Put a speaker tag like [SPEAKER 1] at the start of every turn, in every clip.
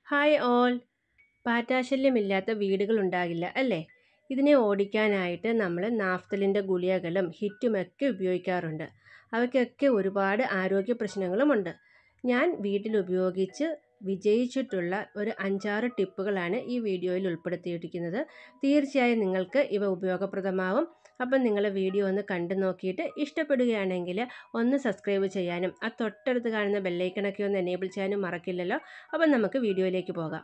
[SPEAKER 1] hi all പാറ്റാശല്യമില്ലാത്ത വീടുകളുണ്ടാകില്ല അല്ലേ ഇതിനെ ഓടിക്കാനായിട്ട് നമ്മൾ നാഫ്തലിൻ്റെ ഗുളികകളും ഹിറ്റുമൊക്കെ ഉപയോഗിക്കാറുണ്ട് അവയ്ക്കൊക്കെ ഒരുപാട് ആരോഗ്യ പ്രശ്നങ്ങളുമുണ്ട് ഞാൻ വീട്ടിൽ ഉപയോഗിച്ച് വിജയിച്ചിട്ടുള്ള ഒരു അഞ്ചാറ് ടിപ്പുകളാണ് ഈ വീഡിയോയിൽ ഉൾപ്പെടുത്തിയിരിക്കുന്നത് തീർച്ചയായും നിങ്ങൾക്ക് ഇവ ഉപയോഗപ്രദമാവും അപ്പം നിങ്ങൾ വീഡിയോ ഒന്ന് കണ്ടു നോക്കിയിട്ട് ഇഷ്ടപ്പെടുകയാണെങ്കിൽ ഒന്ന് സബ്സ്ക്രൈബ് ചെയ്യാനും ആ തൊട്ടടുത്ത് കാണുന്ന ബെല്ലൈക്കണൊക്കെ ഒന്ന് എനേബിൾ ചെയ്യാനും മറക്കില്ലല്ലോ അപ്പം നമുക്ക് വീഡിയോയിലേക്ക് പോകാം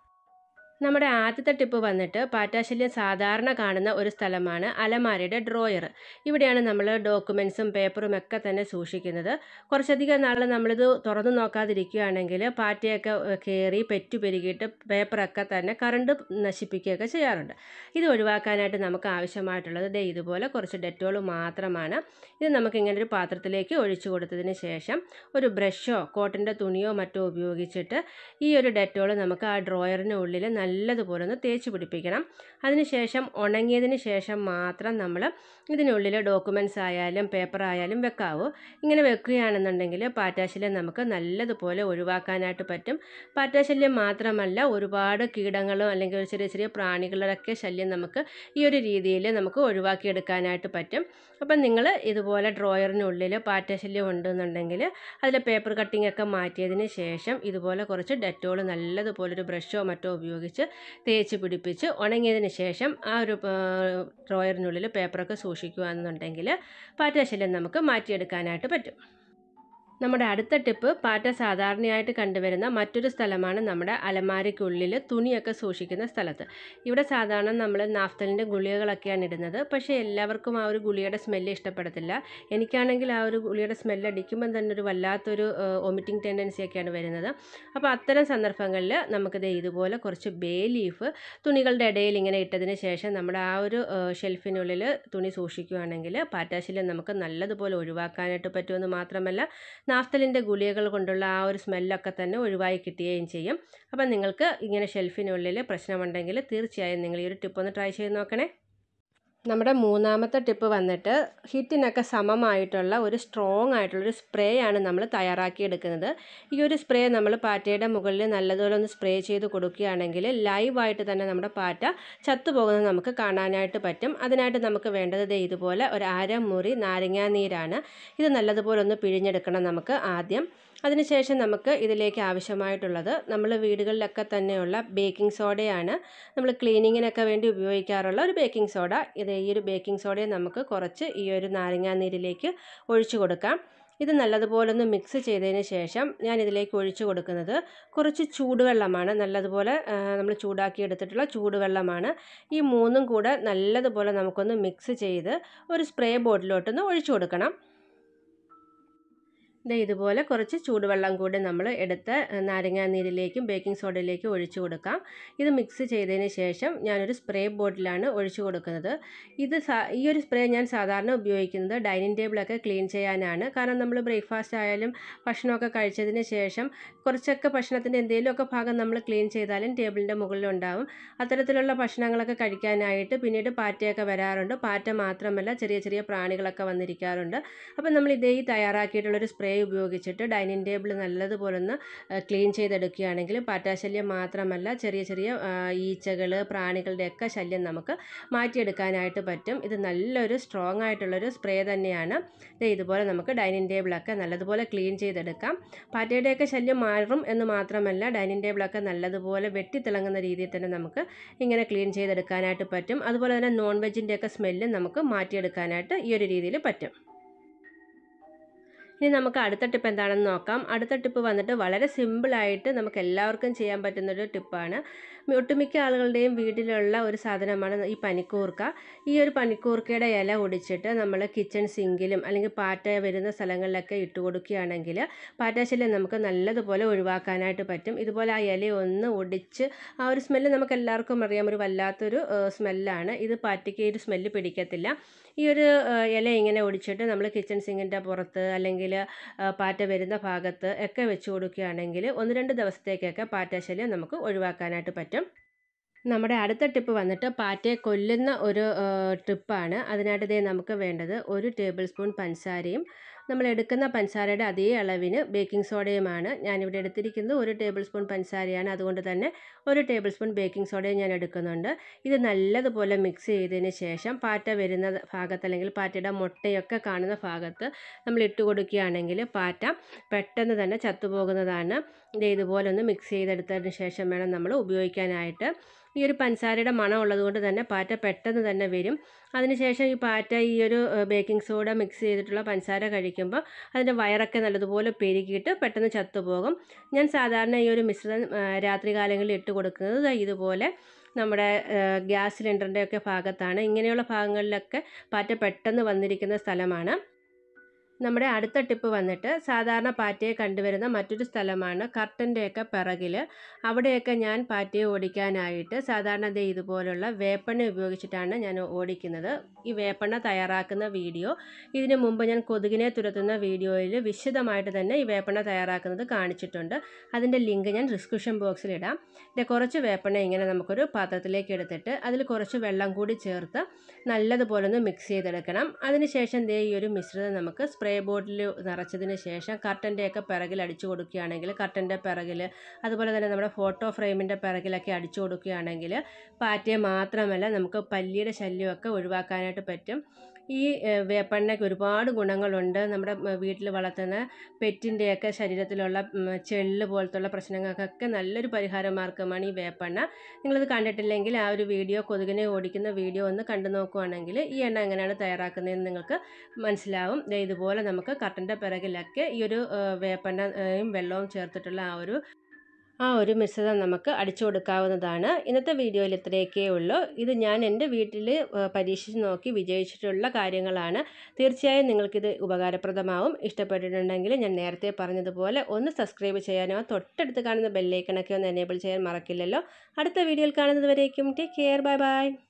[SPEAKER 1] നമ്മുടെ ആദ്യത്തെ ടിപ്പ് വന്നിട്ട് പാറ്റാശല്യം സാധാരണ കാണുന്ന ഒരു സ്ഥലമാണ് അലമാരയുടെ ഡ്രോയർ ഇവിടെയാണ് നമ്മൾ ഡോക്യുമെൻസും പേപ്പറും ഒക്കെ തന്നെ സൂക്ഷിക്കുന്നത് കുറച്ചധികം നാൾ നമ്മളിത് തുറന്നു നോക്കാതിരിക്കുകയാണെങ്കിൽ പാറ്റയൊക്കെ കയറി പെറ്റു പെരുകിയിട്ട് പേപ്പറൊക്കെ തന്നെ കറണ്ട് നശിപ്പിക്കുകയൊക്കെ ചെയ്യാറുണ്ട് ഇത് ഒഴിവാക്കാനായിട്ട് നമുക്ക് ആവശ്യമായിട്ടുള്ളത് ദേ ഇതുപോലെ കുറച്ച് ഡെറ്റോൾ മാത്രമാണ് ഇത് നമുക്ക് ഇങ്ങനെ ഒരു പാത്രത്തിലേക്ക് ഒഴിച്ചു കൊടുത്തതിന് ശേഷം ഒരു ബ്രഷോ കോട്ടൻ്റെ തുണിയോ മറ്റോ ഉപയോഗിച്ചിട്ട് ഈ ഒരു ഡെറ്റോൾ നമുക്ക് ആ ഡ്രോയറിന് ഉള്ളിൽ നല്ലതുപോലെ ഒന്ന് തേച്ച് പിടിപ്പിക്കണം അതിനുശേഷം ഉണങ്ങിയതിന് ശേഷം മാത്രം നമ്മൾ ഇതിനുള്ളിൽ ഡോക്യുമെൻറ്റ്സ് ആയാലും പേപ്പർ ആയാലും വെക്കാവൂ ഇങ്ങനെ വെക്കുകയാണെന്നുണ്ടെങ്കിൽ പാറ്റാശല്യം നമുക്ക് നല്ലതുപോലെ ഒഴിവാക്കാനായിട്ട് പറ്റും പാറ്റാശല്യം മാത്രമല്ല ഒരുപാട് കീടങ്ങളും അല്ലെങ്കിൽ ചെറിയ ചെറിയ പ്രാണികളുടെയൊക്കെ ശല്യം നമുക്ക് ഈ ഒരു രീതിയിൽ നമുക്ക് ഒഴിവാക്കിയെടുക്കാനായിട്ട് പറ്റും അപ്പം നിങ്ങൾ ഇതുപോലെ ഡ്രോയറിനുള്ളിൽ പാറ്റശല്യം ഉണ്ടെന്നുണ്ടെങ്കിൽ അതിൽ പേപ്പർ കട്ടിംഗ് ഒക്കെ മാറ്റിയതിന് ശേഷം ഇതുപോലെ കുറച്ച് ഡെറ്റോൾ നല്ലതുപോലെ ഒരു ബ്രഷോ മറ്റോ ഉപയോഗിച്ച് തേച്ച് പിടിപ്പിച്ച് ഉണങ്ങിയതിന് ശേഷം ആ ഒരു ഡ്രോയറിനുള്ളിൽ പേപ്പറൊക്കെ സൂക്ഷിക്കുകയാണെന്നുണ്ടെങ്കിൽ പാറ്റശല്യം നമുക്ക് മാറ്റിയെടുക്കാനായിട്ട് പറ്റും നമ്മുടെ അടുത്ത ടിപ്പ് പാറ്റ സാധാരണയായിട്ട് കണ്ടുവരുന്ന മറ്റൊരു സ്ഥലമാണ് നമ്മുടെ അലമാരയ്ക്കുള്ളിൽ തുണിയൊക്കെ സൂക്ഷിക്കുന്ന സ്ഥലത്ത് ഇവിടെ സാധാരണ നമ്മൾ നാഫ്തലിൻ്റെ ഗുളികകളൊക്കെയാണ് ഇടുന്നത് പക്ഷേ എല്ലാവർക്കും ആ ഒരു ഗുളികയുടെ സ്മെല്ല് ഇഷ്ടപ്പെടത്തില്ല എനിക്കാണെങ്കിൽ ആ ഒരു ഗുളികയുടെ സ്മെല്ല് അടിക്കുമ്പം തന്നെ ഒരു വല്ലാത്തൊരു വൊമിറ്റിംഗ് ടെൻഡൻസി ഒക്കെയാണ് വരുന്നത് അപ്പോൾ അത്തരം സന്ദർഭങ്ങളിൽ നമുക്കിത് ഇതുപോലെ കുറച്ച് ബേ ലീഫ് തുണികളുടെ ഇടയിൽ ഇങ്ങനെ ഇട്ടതിന് ശേഷം നമ്മുടെ ആ ഒരു ഷെൽഫിനുള്ളിൽ തുണി സൂക്ഷിക്കുകയാണെങ്കിൽ പാറ്റാശല്യം നമുക്ക് നല്ലതുപോലെ ഒഴിവാക്കാനായിട്ട് പറ്റുമെന്ന് മാത്രമല്ല നാഫ്തലിൻ്റെ ഗുളികകൾ കൊണ്ടുള്ള ആ ഒരു സ്മെല്ലൊക്കെ തന്നെ ഒഴിവായി കിട്ടുകയും ചെയ്യും അപ്പം നിങ്ങൾക്ക് ഇങ്ങനെ ഷെൽഫിനുള്ളിൽ പ്രശ്നമുണ്ടെങ്കിൽ തീർച്ചയായും നിങ്ങൾ ഈ ഒരു ടിപ്പ് ഒന്ന് ട്രൈ ചെയ്ത് നോക്കണേ നമ്മുടെ മൂന്നാമത്തെ ടിപ്പ് വന്നിട്ട് ഹിറ്റിനൊക്കെ സമമായിട്ടുള്ള ഒരു സ്ട്രോങ് ആയിട്ടുള്ളൊരു സ്പ്രേ ആണ് നമ്മൾ തയ്യാറാക്കിയെടുക്കുന്നത് ഈ ഒരു സ്പ്രേ നമ്മൾ പാറ്റയുടെ മുകളിൽ നല്ലതുപോലെ ഒന്ന് സ്പ്രേ ചെയ്ത് കൊടുക്കുകയാണെങ്കിൽ ലൈവായിട്ട് തന്നെ നമ്മുടെ പാറ്റ ചത്തുപോകുന്നത് നമുക്ക് കാണാനായിട്ട് പറ്റും അതിനായിട്ട് നമുക്ക് വേണ്ടത് ദേ ഇതുപോലെ ഒരു അരമുറി നാരങ്ങാ നീരാണ് ഇത് നല്ലതുപോലെ ഒന്ന് പിഴിഞ്ഞെടുക്കണം നമുക്ക് ആദ്യം അതിനുശേഷം നമുക്ക് ഇതിലേക്ക് ആവശ്യമായിട്ടുള്ളത് നമ്മൾ വീടുകളിലൊക്കെ തന്നെയുള്ള ബേക്കിംഗ് സോഡയാണ് നമ്മൾ ക്ലീനിങ്ങിനൊക്കെ വേണ്ടി ഉപയോഗിക്കാറുള്ള ഒരു ബേക്കിംഗ് സോഡ ഇത് ഈ ഒരു ബേക്കിംഗ് സോഡയെ നമുക്ക് കുറച്ച് ഈ ഒരു നാരങ്ങാ നീരിലേക്ക് ഒഴിച്ചു കൊടുക്കാം ഇത് നല്ലതുപോലെ ഒന്ന് മിക്സ് ചെയ്തതിന് ശേഷം ഞാൻ ഇതിലേക്ക് ഒഴിച്ചു കൊടുക്കുന്നത് കുറച്ച് ചൂടുവെള്ളമാണ് നല്ലതുപോലെ നമ്മൾ ചൂടാക്കി എടുത്തിട്ടുള്ള ചൂടുവെള്ളമാണ് ഈ മൂന്നും കൂടെ നല്ലതുപോലെ നമുക്കൊന്ന് മിക്സ് ചെയ്ത് ഒരു സ്പ്രേ ബോട്ടിലോട്ടൊന്ന് ഒഴിച്ചു കൊടുക്കണം ദേ ഇതുപോലെ കുറച്ച് ചൂടുവെള്ളം കൂടി നമ്മൾ എടുത്ത് നാരങ്ങാ നീരിലേക്കും ബേക്കിംഗ് സോഡയിലേക്കും ഒഴിച്ചു കൊടുക്കാം ഇത് മിക്സ് ചെയ്തതിന് ശേഷം ഞാനൊരു സ്പ്രേ ബോട്ടിലാണ് ഒഴിച്ചു കൊടുക്കുന്നത് ഇത് ഈ ഒരു സ്പ്രേ ഞാൻ സാധാരണ ഉപയോഗിക്കുന്നത് ഡൈനിങ് ടേബിളൊക്കെ ക്ലീൻ ചെയ്യാനാണ് കാരണം നമ്മൾ ബ്രേക്ക്ഫാസ്റ്റ് ആയാലും ഭക്ഷണമൊക്കെ കഴിച്ചതിന് ശേഷം കുറച്ചൊക്കെ ഭക്ഷണത്തിൻ്റെ എന്തെങ്കിലുമൊക്കെ ഭാഗം നമ്മൾ ക്ലീൻ ചെയ്താലും ടേബിളിൻ്റെ മുകളിലുണ്ടാവും അത്തരത്തിലുള്ള ഭക്ഷണങ്ങളൊക്കെ കഴിക്കാനായിട്ട് പിന്നീട് പാറ്റയൊക്കെ വരാറുണ്ട് പാറ്റ മാത്രമല്ല ചെറിയ ചെറിയ പ്രാണികളൊക്കെ വന്നിരിക്കാറുണ്ട് അപ്പം നമ്മൾ ഇതേ തയ്യാറാക്കിയിട്ടുള്ളൊരു സ്പ്രേ ഉപയോഗിച്ചിട്ട് ഡൈനിങ് ടേബിൾ നല്ലതുപോലെ ഒന്ന് ക്ലീൻ ചെയ്തെടുക്കുകയാണെങ്കിൽ പാറ്റാശല്യം മാത്രമല്ല ചെറിയ ചെറിയ ഈച്ചകൾ പ്രാണികളുടെയൊക്കെ ശല്യം നമുക്ക് മാറ്റിയെടുക്കാനായിട്ട് പറ്റും ഇത് നല്ലൊരു സ്ട്രോങ് ആയിട്ടുള്ളൊരു സ്പ്രേ തന്നെയാണ് ഇതുപോലെ നമുക്ക് ഡൈനിങ് ടേബിളൊക്കെ നല്ലതുപോലെ ക്ലീൻ ചെയ്തെടുക്കാം പാറ്റയുടെയൊക്കെ ശല്യം മാറും എന്ന് മാത്രമല്ല ഡൈനിങ് ടേബിളൊക്കെ നല്ലതുപോലെ വെട്ടിത്തിളങ്ങുന്ന രീതിയിൽ തന്നെ നമുക്ക് ഇങ്ങനെ ക്ലീൻ ചെയ്തെടുക്കാനായിട്ട് പറ്റും അതുപോലെ തന്നെ നോൺ വെജിൻ്റെയൊക്കെ സ്മെല്ല് നമുക്ക് മാറ്റിയെടുക്കാനായിട്ട് ഈ ഒരു രീതിയിൽ പറ്റും ഇനി നമുക്ക് അടുത്ത ടിപ്പ് എന്താണെന്ന് നോക്കാം അടുത്ത ടിപ്പ് വന്നിട്ട് വളരെ സിമ്പിളായിട്ട് നമുക്ക് എല്ലാവർക്കും ചെയ്യാൻ പറ്റുന്നൊരു ടിപ്പാണ് ഒട്ടുമിക്ക ആളുകളുടെയും വീട്ടിലുള്ള ഒരു സാധനമാണ് ഈ പനിക്കൂർക്ക ഈ ഒരു പനിക്കൂർക്കയുടെ ഇല ഒടിച്ചിട്ട് നമ്മൾ കിച്ചൺ സിങ്കിലും അല്ലെങ്കിൽ പാറ്റ വരുന്ന സ്ഥലങ്ങളിലൊക്കെ ഇട്ട് കൊടുക്കുകയാണെങ്കിൽ പാറ്റാശല്യം നമുക്ക് നല്ലതുപോലെ ഒഴിവാക്കാനായിട്ട് പറ്റും ഇതുപോലെ ആ ഇല ഒന്ന് ഒടിച്ച് ആ ഒരു സ്മെല്ല് നമുക്ക് എല്ലാവർക്കും അറിയാം ഒരു വല്ലാത്തൊരു സ്മെല്ലാണ് ഇത് പാറ്റയ്ക്ക് ഒരു സ്മെല്ല് പിടിക്കത്തില്ല ഈ ഒരു ഇല ഇങ്ങനെ ഒടിച്ചിട്ട് നമ്മൾ കിച്ചൺ സിങ്കിൻ്റെ പുറത്ത് അല്ലെങ്കിൽ പാറ്റ വരുന്ന ഭാഗത്ത് ഒക്കെ വെച്ച് കൊടുക്കുകയാണെങ്കിൽ ഒന്ന് രണ്ട് ദിവസത്തേക്കൊക്കെ പാറ്റാശല്യം നമുക്ക് ഒഴിവാക്കാനായിട്ട് പറ്റും നമ്മുടെ അടുത്ത ടിപ്പ് വന്നിട്ട് പാറ്റയെ കൊല്ലുന്ന ഒരു ട്രിപ്പാണ് അതിനായിട്ട് ഇതേ നമുക്ക് വേണ്ടത് ഒരു ടേബിൾ സ്പൂൺ പഞ്ചസാരയും നമ്മൾ എടുക്കുന്ന പഞ്ചസാരയുടെ അതേ അളവിന് ബേക്കിംഗ് സോഡയുമാണ് ഞാനിവിടെ എടുത്തിരിക്കുന്നത് ഒരു ടേബിൾ സ്പൂൺ പഞ്ചസാരയാണ് അതുകൊണ്ട് തന്നെ ഒരു ടേബിൾ സ്പൂൺ ബേക്കിംഗ് സോഡയും ഞാൻ എടുക്കുന്നുണ്ട് ഇത് നല്ലതുപോലെ മിക്സ് ചെയ്തതിന് ശേഷം പാറ്റ വരുന്ന ഭാഗത്ത് അല്ലെങ്കിൽ പാറ്റയുടെ മുട്ടയൊക്കെ കാണുന്ന ഭാഗത്ത് നമ്മൾ ഇട്ട് കൊടുക്കുകയാണെങ്കിൽ പാറ്റ പെട്ടെന്ന് തന്നെ ചത്തുപോകുന്നതാണ് ഇത് ഇതുപോലെ ഒന്ന് മിക്സ് ചെയ്തെടുത്തതിന് ശേഷം വേണം നമ്മൾ ഉപയോഗിക്കാനായിട്ട് ഈ ഒരു പഞ്ചസാരയുടെ മണം ഉള്ളതുകൊണ്ട് തന്നെ പാറ്റ പെട്ടെന്ന് തന്നെ വരും അതിനുശേഷം ഈ പാറ്റ ഈ ഒരു ബേക്കിംഗ് സോഡ മിക്സ് ചെയ്തിട്ടുള്ള പഞ്ചസാര കഴിക്കുമ്പോൾ അതിൻ്റെ വയറൊക്കെ നല്ലതുപോലെ പെരുകിയിട്ട് പെട്ടെന്ന് ചത്തുപോകും ഞാൻ സാധാരണ ഈ ഒരു മിശ്രിതം രാത്രി കാലങ്ങളിൽ ഇട്ട് കൊടുക്കുന്നത് ദാ ഇതുപോലെ നമ്മുടെ ഗ്യാസ് സിലിണ്ടറിൻ്റെ ഒക്കെ ഭാഗത്താണ് ഇങ്ങനെയുള്ള ഭാഗങ്ങളിലൊക്കെ പാറ്റ പെട്ടെന്ന് വന്നിരിക്കുന്ന സ്ഥലമാണ് നമ്മുടെ അടുത്ത ടിപ്പ് വന്നിട്ട് സാധാരണ പാറ്റയെ കണ്ടുവരുന്ന മറ്റൊരു സ്ഥലമാണ് കർട്ടൻ്റെയൊക്കെ പിറകിൽ അവിടെയൊക്കെ ഞാൻ പാറ്റയെ ഓടിക്കാനായിട്ട് സാധാരണ ദേ ഇതുപോലുള്ള വേപ്പെണ്ണ ഉപയോഗിച്ചിട്ടാണ് ഞാൻ ഓടിക്കുന്നത് ഈ വേപ്പെണ്ണ തയ്യാറാക്കുന്ന വീഡിയോ ഇതിനു മുമ്പ് ഞാൻ കൊതുകിനെ തുരത്തുന്ന വീഡിയോയിൽ വിശദമായിട്ട് തന്നെ ഈ വേപ്പെണ്ണ തയ്യാറാക്കുന്നത് കാണിച്ചിട്ടുണ്ട് അതിൻ്റെ ലിങ്ക് ഞാൻ ഡിസ്ക്രിപ്ഷൻ ബോക്സിൽ ഇടാം ഇത് കുറച്ച് വേപ്പെണ്ണ ഇങ്ങനെ നമുക്കൊരു പാത്രത്തിലേക്ക് എടുത്തിട്ട് അതിൽ കുറച്ച് വെള്ളം കൂടി ചേർത്ത് നല്ലതുപോലെ ഒന്ന് മിക്സ് ചെയ്തെടുക്കണം അതിനുശേഷം ദേ ഈ ഒരു മിശ്രിതം നമുക്ക് സ്പ്രേ ബോട്ടിൽ നിറച്ചതിന് ശേഷം കർട്ടൻ്റെയൊക്കെ പിറകിൽ അടിച്ചു കൊടുക്കുകയാണെങ്കിൽ കർട്ടൻ്റെ പിറകിൽ അതുപോലെ തന്നെ നമ്മുടെ ഫോട്ടോ ഫ്രെയിമിൻ്റെ പിറകിലൊക്കെ അടിച്ചു കൊടുക്കുകയാണെങ്കിൽ പാറ്റയെ മാത്രമല്ല നമുക്ക് പല്ലിയുടെ ശല്യമൊക്കെ ഒഴിവാക്കാനായിട്ട് പറ്റും ഈ വേപ്പെണ്ണയ്ക്ക് ഒരുപാട് ഗുണങ്ങളുണ്ട് നമ്മുടെ വീട്ടിൽ വളർത്തുന്ന പെറ്റിൻ്റെയൊക്കെ ശരീരത്തിലുള്ള ചെള്ള് പോലത്തുള്ള പ്രശ്നങ്ങൾക്കൊക്കെ നല്ലൊരു പരിഹാര മാർഗ്ഗമാണ് ഈ വേപ്പെണ്ണ നിങ്ങളിത് കണ്ടിട്ടില്ലെങ്കിൽ ആ ഒരു വീഡിയോ കൊതുകിനെ ഓടിക്കുന്ന വീഡിയോ ഒന്ന് കണ്ടു നോക്കുവാണെങ്കിൽ ഈ എണ്ണ എങ്ങനെയാണ് തയ്യാറാക്കുന്നതെന്ന് നിങ്ങൾക്ക് മനസ്സിലാവും ഇതുപോലെ നമുക്ക് കട്ടൻ്റെ പിറകിലൊക്കെ ഈ ഒരു വേപ്പെണ്ണയും വെള്ളവും ചേർത്തിട്ടുള്ള ആ ഒരു ആ ഒരു മിശ്രിതം നമുക്ക് അടിച്ചു കൊടുക്കാവുന്നതാണ് ഇന്നത്തെ വീഡിയോയിൽ ഇത്രയൊക്കെ ഉള്ളൂ ഇത് ഞാൻ എൻ്റെ വീട്ടിൽ പരീക്ഷിച്ച് നോക്കി വിജയിച്ചിട്ടുള്ള കാര്യങ്ങളാണ് തീർച്ചയായും നിങ്ങൾക്കിത് ഉപകാരപ്രദമാവും ഇഷ്ടപ്പെട്ടിട്ടുണ്ടെങ്കിൽ ഞാൻ നേരത്തെ പറഞ്ഞതുപോലെ ഒന്ന് സബ്സ്ക്രൈബ് ചെയ്യാനോ തൊട്ടടുത്ത് കാണുന്ന ബെല്ലൈക്കണൊക്കെ ഒന്ന് എനേബിൾ ചെയ്യാൻ മറക്കില്ലല്ലോ അടുത്ത വീഡിയോയിൽ കാണുന്നത് വരേക്കും ടേക്ക് കെയർ ബൈ ബൈ